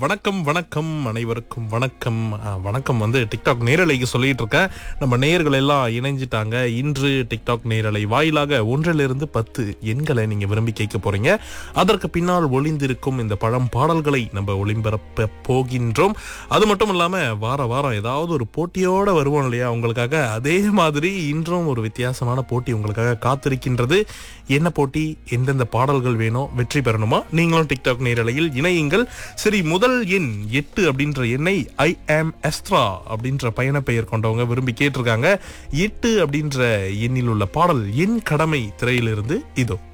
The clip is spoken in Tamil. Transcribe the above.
வணக்கம் வணக்கம் அனைவருக்கும் வணக்கம் ஆ, வணக்கம் வந்து டிக்டாக் நேரலைக்கு சொல்லிட்டு இருக்கேன் நம்ம நேயர்கள் எல்லாம் இணைஞ்சிட்டாங்க இன்று டிக்டாக் நேரலை வாயிலாக ஒன்றிலிருந்து பத்து எண்களை நீங்க விரும்பி கேட்க போறீங்க அதற்கு பின்னால் ஒளிந்திருக்கும் இந்த பழம் பாடல்களை நம்ம ஒளிபரப்ப போகின்றோம் அது மட்டும் இல்லாம வார வாரம் ஏதாவது ஒரு போட்டியோட வருவோம் இல்லையா உங்களுக்காக அதே மாதிரி இன்றும் ஒரு வித்தியாசமான போட்டி உங்களுக்காக காத்திருக்கின்றது என்ன போட்டி எந்தெந்த பாடல்கள் வேணும் வெற்றி பெறணுமா நீங்களும் டிக்டாக் நேரலையில் இணையுங்கள் சரி முதல் எண் எட்டு அப்படின்ற எண்ணை ஐ ஆம் எஸ்ட்ரா அப்படின்ற பயண பெயர் கொண்டவங்க விரும்பி கேட்டிருக்காங்க எட்டு அப்படின்ற எண்ணில் உள்ள பாடல் என் கடமை திரையிலிருந்து இதோ